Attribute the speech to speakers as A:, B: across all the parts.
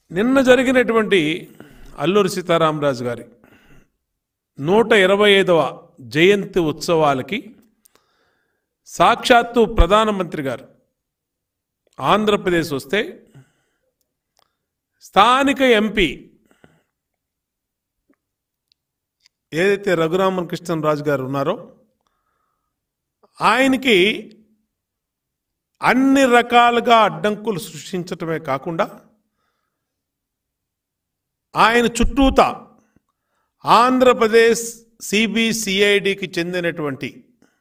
A: నిన్న జరిగినటువంటి అల్లూరి సీతారామరాజు గారి నూట ఇరవై ఐదవ జయంతి ఉత్సవాలకి సాక్షాత్తు ప్రధానమంత్రి గారు ఆంధ్రప్రదేశ్ వస్తే స్థానిక ఎంపీ ఏదైతే రఘురామన్ కృష్ణరాజు గారు ఉన్నారో ఆయనకి అన్ని రకాలుగా అడ్డంకులు సృష్టించటమే కాకుండా ఆయన చుట్టూత ఆంధ్రప్రదేశ్ సిబిసిఐడికి చెందినటువంటి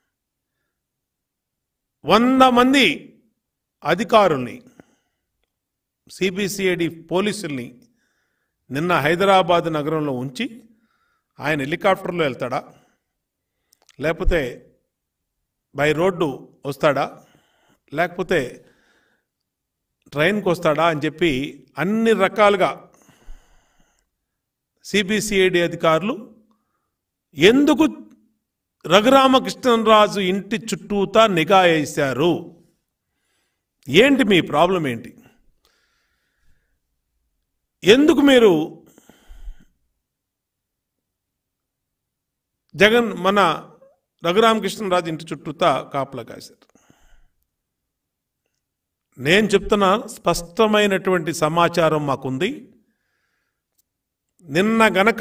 A: వంద మంది అధికారుల్ని సిబిసిఐడి పోలీసుల్ని నిన్న హైదరాబాద్ నగరంలో ఉంచి ఆయన హెలికాప్టర్లో వెళ్తాడా లేకపోతే బై రోడ్డు వస్తాడా లేకపోతే ట్రైన్కి వస్తాడా అని చెప్పి అన్ని రకాలుగా సిబిసిఐడి అధికారులు ఎందుకు రఘురామకృష్ణరాజు ఇంటి చుట్టూతా నిఘా వేశారు ఏంటి మీ ప్రాబ్లం ఏంటి ఎందుకు మీరు జగన్ మన రఘురామకృష్ణరాజు ఇంటి చుట్టూతా కాపలా కాశారు నేను చెప్తున్నా స్పష్టమైనటువంటి సమాచారం మాకుంది నిన్న గనక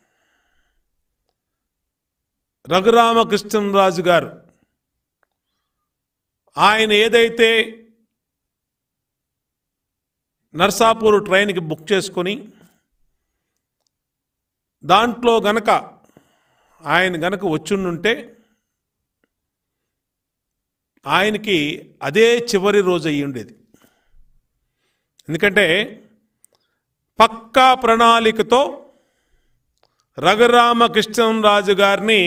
A: రఘురామకృష్ణరాజు గారు ఆయన ఏదైతే నర్సాపూర్ ట్రైన్కి బుక్ చేసుకొని దాంట్లో గనక ఆయన గనక వచ్చుండుంటే ఆయనకి అదే చివరి రోజు అయ్యి ఉండేది ఎందుకంటే పక్కా ప్రణాళికతో రఘురామకృష్ణరాజు గారిని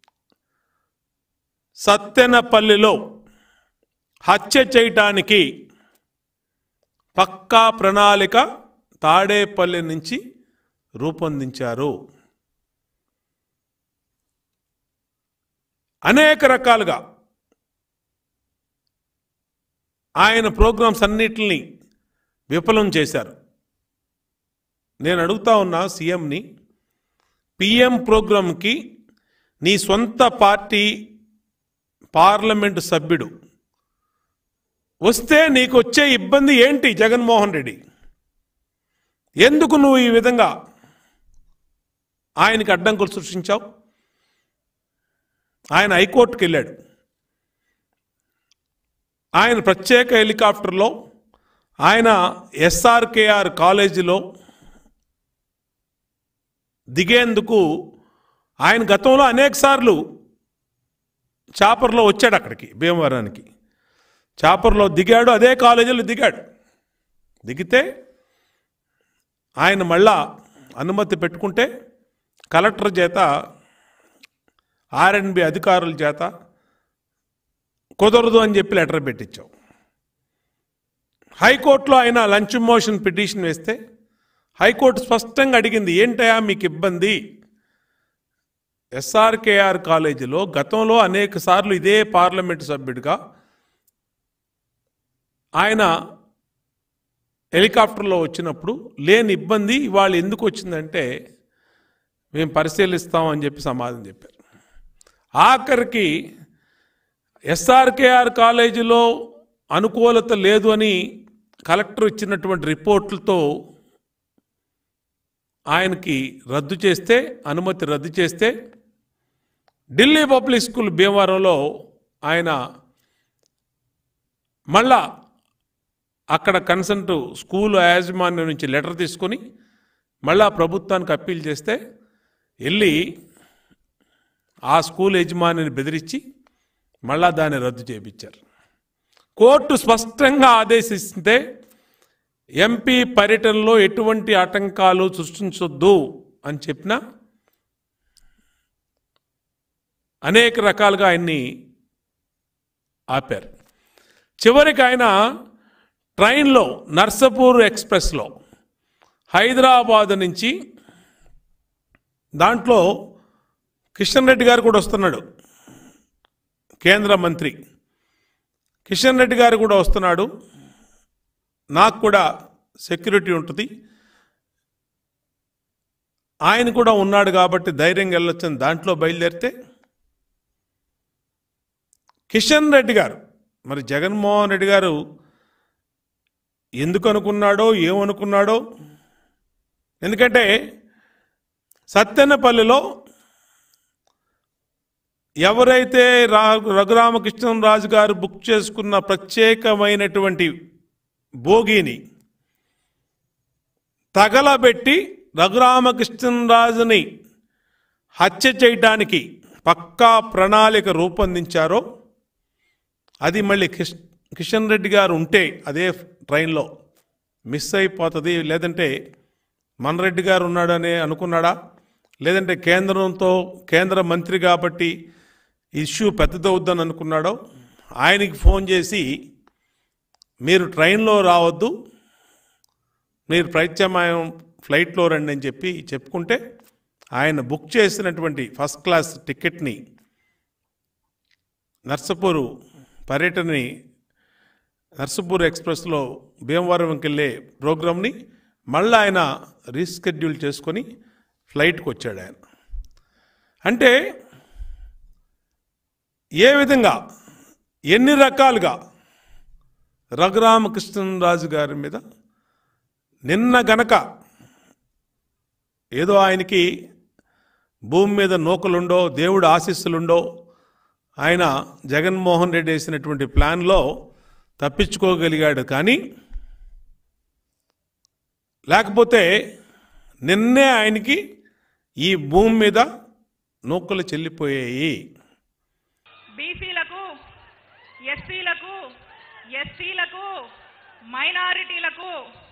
A: సత్తెనపల్లిలో హత్య చేయటానికి పక్కా ప్రణాళిక తాడేపల్లి నుంచి రూపొందించారు అనేక రకాలుగా ఆయన ప్రోగ్రామ్స్ అన్నిటిని విఫలం చేశారు నేను అడుగుతా ఉన్నా సీఎంని పిఎం ప్రోగ్రాంకి నీ సొంత పార్టీ పార్లమెంటు సభ్యుడు వస్తే నీకు వచ్చే ఇబ్బంది ఏంటి జగన్మోహన్ రెడ్డి ఎందుకు నువ్వు ఈ విధంగా ఆయనకి అడ్డంకులు సృష్టించావు ఆయన హైకోర్టుకి వెళ్ళాడు ఆయన ప్రత్యేక హెలికాప్టర్లో ఆయన ఎస్ఆర్కేఆర్ కాలేజీలో దిగేందుకు ఆయన గతంలో అనేక సార్లు చాపర్లో వచ్చాడు అక్కడికి భీమవరానికి చాపర్లో దిగాడు అదే కాలేజీలో దిగాడు దిగితే ఆయన మళ్ళా అనుమతి పెట్టుకుంటే కలెక్టర్ చేత ఆర్ఎండ్బి అధికారుల చేత కుదరదు అని చెప్పి లెటర్ పెట్టించావు హైకోర్టులో ఆయన లంచ్ మోషన్ పిటిషన్ వేస్తే హైకోర్టు స్పష్టంగా అడిగింది ఏంటయా మీకు ఇబ్బంది ఎస్ఆర్కేఆర్ కాలేజీలో గతంలో అనేక సార్లు ఇదే పార్లమెంటు సభ్యుడిగా ఆయన హెలికాప్టర్లో వచ్చినప్పుడు లేని ఇబ్బంది ఇవాళ ఎందుకు వచ్చిందంటే మేము పరిశీలిస్తామని చెప్పి సమాధానం చెప్పారు ఆఖరికి ఎస్ఆర్కేఆర్ కాలేజీలో అనుకూలత లేదు అని కలెక్టర్ ఇచ్చినటువంటి రిపోర్ట్లతో ఆయనకి రద్దు చేస్తే అనుమతి రద్దు చేస్తే ఢిల్లీ పబ్లిక్ స్కూల్ భీమవరంలో ఆయన మళ్ళా అక్కడ కన్సల్ట్ స్కూల్ యాజమాన్యం నుంచి లెటర్ తీసుకొని మళ్ళా ప్రభుత్వానికి అప్పీల్ చేస్తే వెళ్ళి ఆ స్కూల్ యజమానిని బెదిరించి మళ్ళా దాన్ని రద్దు చేయించారు కోర్టు స్పష్టంగా ఆదేశిస్తే ఎంపీ పర్యటనలో ఎటువంటి ఆటంకాలు సృష్టించొద్దు అని చెప్పిన అనేక రకాలుగా ఆయన్ని ఆపారు చివరికి ఆయన ట్రైన్లో నర్సపూర్ ఎక్స్ప్రెస్లో హైదరాబాద్ నుంచి దాంట్లో కిషన్ రెడ్డి గారు కూడా వస్తున్నాడు కేంద్ర మంత్రి కిషన్ రెడ్డి గారు కూడా వస్తున్నాడు నాకు కూడా సెక్యూరిటీ ఉంటుంది ఆయన కూడా ఉన్నాడు కాబట్టి ధైర్యంగా వెళ్ళొచ్చని దాంట్లో బయలుదేరితే కిషన్ రెడ్డి గారు మరి జగన్మోహన్ రెడ్డి గారు ఎందుకు అనుకున్నాడో ఏమనుకున్నాడో ఎందుకంటే సత్తెనపల్లిలో ఎవరైతే రా రఘురామకృష్ణరాజు గారు బుక్ చేసుకున్న ప్రత్యేకమైనటువంటి భోగిని తగలబెట్టి రఘురామకృష్ణరాజుని హత్య చేయడానికి పక్కా ప్రణాళిక రూపొందించారో అది మళ్ళీ కిష్ కిషన్ రెడ్డి గారు ఉంటే అదే ట్రైన్లో మిస్ అయిపోతుంది లేదంటే మన రెడ్డి గారు ఉన్నాడని అనుకున్నాడా లేదంటే కేంద్రంతో కేంద్ర మంత్రి కాబట్టి ఇష్యూ పెద్దదవుద్దని అనుకున్నాడో ఆయనకి ఫోన్ చేసి మీరు ట్రైన్లో రావద్దు మీరు ప్రత్యామ్నాయం ఫ్లైట్లో రండి అని చెప్పి చెప్పుకుంటే ఆయన బుక్ చేసినటువంటి ఫస్ట్ క్లాస్ టికెట్ని నర్సపూరు పర్యటనని నర్సపూర్ ఎక్స్ప్రెస్లో భీమవరంకి వెళ్ళే ప్రోగ్రామ్ని మళ్ళీ ఆయన రీస్కెడ్యూల్ చేసుకొని ఫ్లైట్కి వచ్చాడు ఆయన అంటే ఏ విధంగా ఎన్ని రకాలుగా రఘురామకృష్ణరాజు గారి మీద నిన్న గనక ఏదో ఆయనకి భూమి మీద నూకలుండో దేవుడు ఆశీస్సులుండో ఆయన జగన్మోహన్ రెడ్డి వేసినటువంటి ప్లాన్లో తప్పించుకోగలిగాడు కానీ లేకపోతే నిన్నే ఆయనకి ఈ భూమి మీద నూకలు చెల్లిపోయాయి
B: బీసీలకు ఎస్సీలకు ఎస్టీలకు మైనారిటీలకు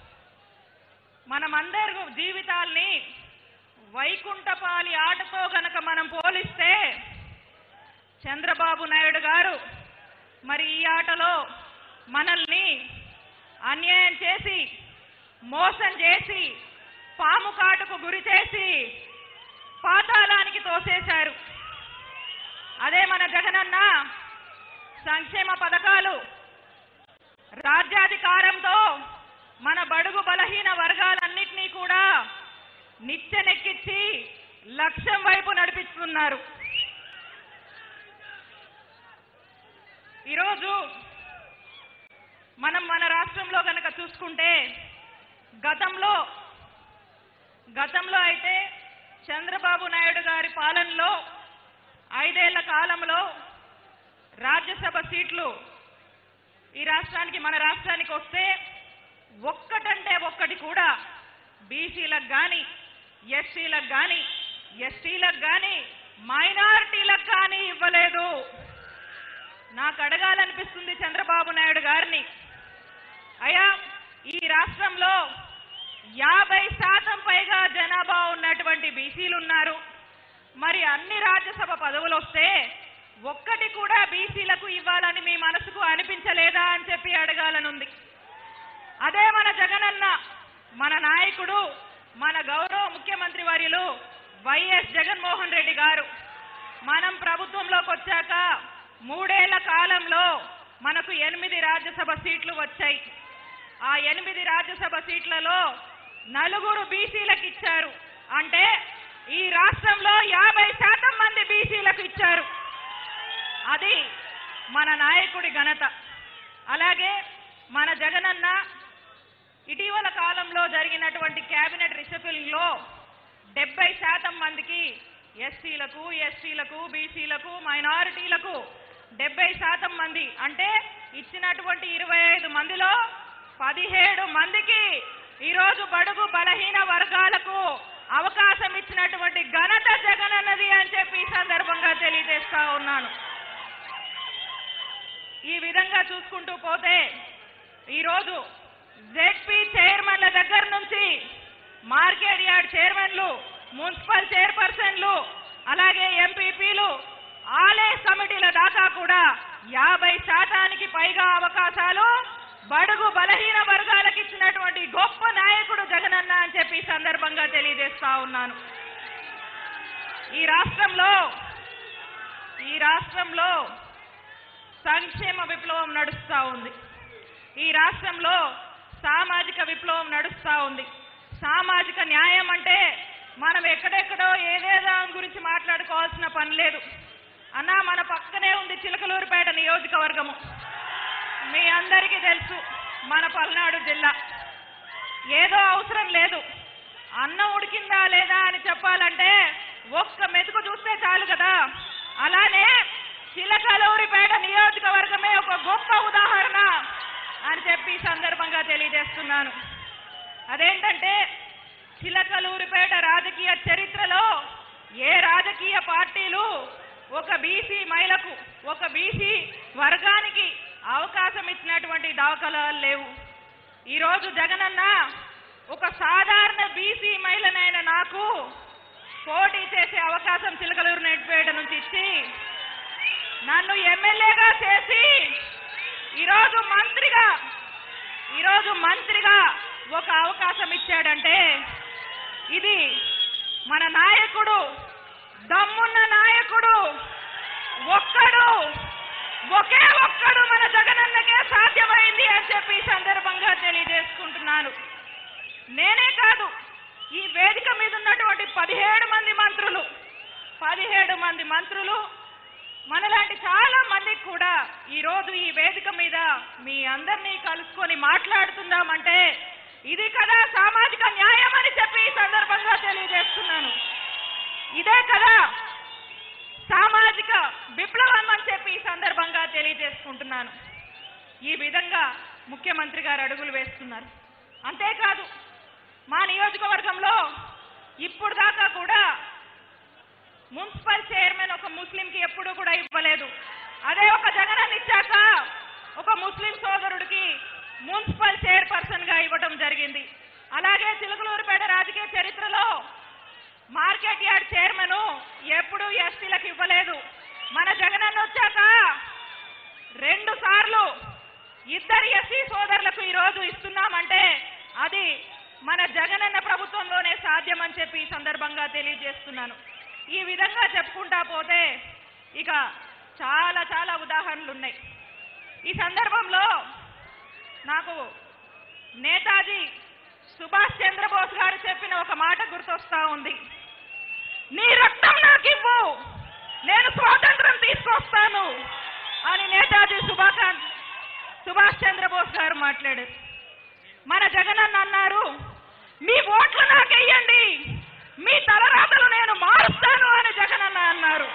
B: మనమందరి జీవితాల్ని వైకుంఠపాలి ఆటతో గనక మనం పోలిస్తే చంద్రబాబు నాయుడు గారు మరి ఈ ఆటలో మనల్ని అన్యాయం చేసి మోసం చేసి పాము కాటుకు గురి చేసి పాతాళానికి తోసేశారు అదే మన జగనన్న సంక్షేమ పథకాలు రాజ్యాధికారంతో మన బడుగు బలహీన వర్గాలన్నింటినీ కూడా నిచ్చెనెక్కించి లక్ష్యం వైపు నడిపిస్తున్నారు ఈరోజు మనం మన రాష్ట్రంలో కనుక చూసుకుంటే గతంలో గతంలో అయితే చంద్రబాబు నాయుడు గారి పాలనలో ఐదేళ్ల కాలంలో రాజ్యసభ సీట్లు ఈ రాష్ట్రానికి మన రాష్ట్రానికి వస్తే ఒక్కటంటే ఒక్కటి కూడా బీసీలకు కానీ ఎస్సీలకు కానీ ఎస్టీలకు కానీ మైనారిటీలకు కానీ ఇవ్వలేదు నాకు అడగాలనిపిస్తుంది చంద్రబాబు నాయుడు గారిని అయ్యా ఈ రాష్ట్రంలో యాభై శాతం పైగా జనాభా ఉన్నటువంటి బీసీలు ఉన్నారు మరి అన్ని రాజ్యసభ పదవులు వస్తే ఒక్కటి కూడా బీసీలకు ఇవ్వాలని మీ మనసుకు అనిపించలేదా అని చెప్పి అడగాలనుంది అదే మన జగనన్న మన నాయకుడు మన గౌరవ ముఖ్యమంత్రి వర్యులు వైఎస్ జగన్మోహన్ రెడ్డి గారు మనం ప్రభుత్వంలోకి వచ్చాక మూడేళ్ల కాలంలో మనకు ఎనిమిది రాజ్యసభ సీట్లు వచ్చాయి ఆ ఎనిమిది రాజ్యసభ సీట్లలో నలుగురు బీసీలకు ఇచ్చారు అంటే ఈ రాష్ట్రంలో యాభై శాతం మంది బీసీలకు ఇచ్చారు అది మన నాయకుడి ఘనత అలాగే మన జగనన్న ఇటీవల కాలంలో జరిగినటువంటి కేబినెట్ రిషఫిల్ లో డెబ్బై శాతం మందికి ఎస్సీలకు ఎస్టీలకు బీసీలకు మైనారిటీలకు డెబ్బై శాతం మంది అంటే ఇచ్చినటువంటి ఇరవై ఐదు మందిలో పదిహేడు మందికి ఈరోజు బడుగు బలహీన వర్గాలకు అవకాశం ఇచ్చినటువంటి ఘనత జగనన్నది అని చెప్పి ఈ సందర్భంగా తెలియజేస్తా ఉన్నాను ఈ విధంగా చూసుకుంటూ పోతే ఈరోజు జెడ్పీ చైర్మన్ల దగ్గర నుంచి మార్కెట్ యార్డ్ చైర్మన్లు మున్సిపల్ చైర్పర్సన్లు అలాగే ఎంపీపీలు ఆలయ కమిటీల దాకా కూడా యాభై శాతానికి పైగా అవకాశాలు బడుగు బలహీన వర్గాలకు ఇచ్చినటువంటి గొప్ప నాయకుడు జగనన్న అని చెప్పి ఈ సందర్భంగా తెలియజేస్తా ఉన్నాను ఈ రాష్ట్రంలో ఈ రాష్ట్రంలో సంక్షేమ విప్లవం నడుస్తా ఉంది ఈ రాష్ట్రంలో సామాజిక విప్లవం నడుస్తా ఉంది సామాజిక న్యాయం అంటే మనం ఎక్కడెక్కడో ఏదేదో గురించి మాట్లాడుకోవాల్సిన పని లేదు అన్నా మన పక్కనే ఉంది చిలకలూరుపేట నియోజకవర్గము మీ అందరికీ తెలుసు మన పల్నాడు జిల్లా ఏదో అవసరం లేదు అన్నం ఉడికిందా లేదా అని చెప్పాలంటే ఒక్క మెతుకు చూస్తే చాలు కదా అలానే చిలకలూరిపేట నియోజకవర్గమే ఒక గొప్ప ఉదాహరణ అని చెప్పి ఈ సందర్భంగా తెలియజేస్తున్నాను అదేంటంటే చిలకలూరిపేట రాజకీయ చరిత్రలో ఏ రాజకీయ పార్టీలు ఒక బీసీ మహిళకు ఒక బీసీ వర్గానికి అవకాశం ఇచ్చినటువంటి దాఖలాలు లేవు ఈరోజు జగనన్న ఒక సాధారణ బీసీ మహిళనైన నాకు పోటీ చేసే అవకాశం చిలకలూరు నెట్పేట నుంచి ఇచ్చి నన్ను ఎమ్మెల్యేగా చేసి ఈరోజు మంత్రిగా ఈరోజు మంత్రిగా ఒక అవకాశం ఇచ్చాడంటే ఇది మన నాయకుడు దమ్మున్న నాయకుడు ఒక్కడు ఒకే ఒక్కడు మన జగనన్నకే సాధ్యమైంది అని చెప్పి ఈ సందర్భంగా తెలియజేసుకుంటున్నాను నేనే కాదు ఈ వేదిక మీద ఉన్నటువంటి పదిహేడు మంది మంత్రులు పదిహేడు మంది మంత్రులు మనలాంటి చాలా మందికి కూడా ఈ రోజు ఈ వేదిక మీద మీ అందరినీ కలుసుకొని మాట్లాడుతుందామంటే ఇది కదా సామాజిక న్యాయం అని చెప్పి ఈ సందర్భంగా తెలియజేస్తున్నాను ఇదే కదా సామాజిక విప్లవం అని చెప్పి ఈ సందర్భంగా తెలియజేసుకుంటున్నాను ఈ విధంగా ముఖ్యమంత్రి గారు అడుగులు వేస్తున్నారు అంతేకాదు మా నియోజకవర్గంలో ఇప్పుడు దాకా కూడా మున్సిపల్ చైర్మన్ ఒక ముస్లింకి ఎప్పుడూ కూడా ఇవ్వలేదు అదే ఒక జగనన్న ఇచ్చాక ఒక ముస్లిం సోదరుడికి మున్సిపల్ చైర్పర్సన్ గా ఇవ్వడం జరిగింది అలాగే చిలుకలూరుపేట రాజకీయ చరిత్రలో మార్కెట్ యార్డ్ చైర్మన్ ఎప్పుడూ ఎస్టీలకు ఇవ్వలేదు మన జగనన్న వచ్చాక రెండు సార్లు ఇద్దరు ఎస్సీ సోదరులకు ఈ రోజు ఇస్తున్నామంటే అది మన జగనన్న ప్రభుత్వంలోనే సాధ్యమని చెప్పి ఈ సందర్భంగా తెలియజేస్తున్నాను ఈ విధంగా చెప్పుకుంటా పోతే ఇక చాలా చాలా ఉదాహరణలు ఉన్నాయి ఈ సందర్భంలో నాకు నేతాజీ సుభాష్ చంద్రబోస్ గారు చెప్పిన ఒక మాట గుర్తొస్తా ఉంది నీ రక్తం నాకివ్వు నేను స్వాతంత్రం తీసుకొస్తాను అని నేతాజీ సుభాకాంత్ సుభాష్ చంద్రబోస్ గారు మాట్లాడారు మన జగనన్న అన్నారు మీ ఓట్లు నాకెయ్యండి మీ తలరాతలు నేను మారుస్తాను అని జగనన్న అన్నారు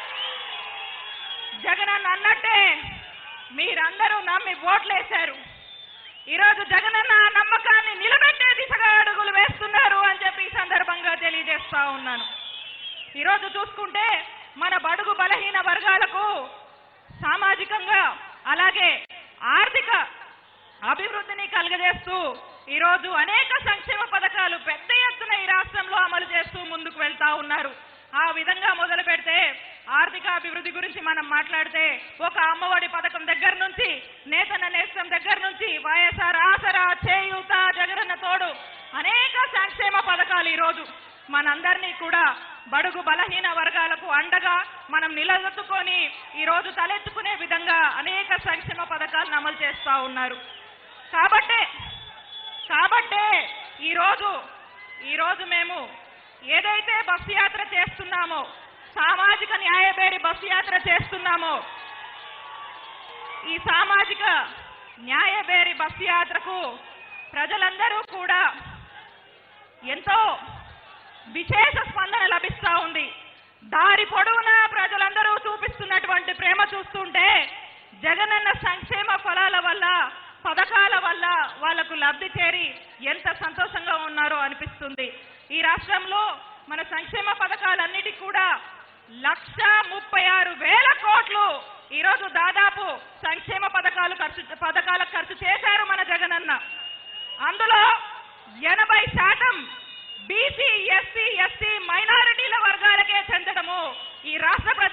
B: జగనన్న అన్నట్టే మీరందరూ నమ్మి ఓట్లేశారు ఈరోజు జగనన్న ఆ నమ్మకాన్ని నిలబెట్టే దిశగా అడుగులు వేస్తున్నారు అని చెప్పి ఈ సందర్భంగా తెలియజేస్తా ఉన్నాను ఈరోజు చూసుకుంటే మన బడుగు బలహీన వర్గాలకు సామాజికంగా అలాగే ఆర్థిక అభివృద్ధిని కలుగజేస్తూ ఈరోజు అనేక సంక్షేమ పథకాలు పెద్ద ఎత్తున ఈ రాష్ట్రంలో అమలు చేస్తూ ముందుకు వెళ్తా ఉన్నారు ఆ విధంగా మొదలు పెడితే ఆర్థిక అభివృద్ధి గురించి మనం మాట్లాడితే ఒక అమ్మఒడి పథకం దగ్గర నుంచి నేతన నేస్తం దగ్గర నుంచి వైఎస్ఆర్ ఆసరా చేయూత జగనన్న తోడు అనేక సంక్షేమ పథకాలు ఈరోజు మనందరినీ కూడా బడుగు బలహీన వర్గాలకు అండగా మనం నిలదొక్కుని ఈ రోజు తలెత్తుకునే విధంగా అనేక సంక్షేమ పథకాలను అమలు చేస్తా ఉన్నారు కాబట్టే కాబట్టే ఈరోజు ఈరోజు మేము ఏదైతే బస్సు యాత్ర చేస్తున్నామో సామాజిక న్యాయబేరి బస్సు యాత్ర చేస్తున్నామో ఈ సామాజిక న్యాయబేరి బస్సు యాత్రకు ప్రజలందరూ కూడా ఎంతో విశేష స్పందన లభిస్తా ఉంది దారి పొడవునా ప్రజలందరూ చూపిస్తున్నటువంటి ప్రేమ చూస్తుంటే జగనన్న సంక్షేమ ఫలాల వల్ల పథకాల వల్ల వాళ్లకు లబ్ధి చేరి ఎంత సంతోషంగా ఉన్నారో అనిపిస్తుంది ఈ రాష్ట్రంలో మన సంక్షేమ పథకాలన్నిటికీ కూడా లక్ష ముప్పై ఆరు వేల కోట్లు ఈరోజు దాదాపు సంక్షేమ పథకాలు ఖర్చు పథకాలకు ఖర్చు చేశారు మన జగనన్న అందులో ఎనభై శాతం బీసీ ఎస్సీ ఎస్టీ మైనారిటీల వర్గాలకే చెందడము ఈ రాష్ట్ర ప్రజ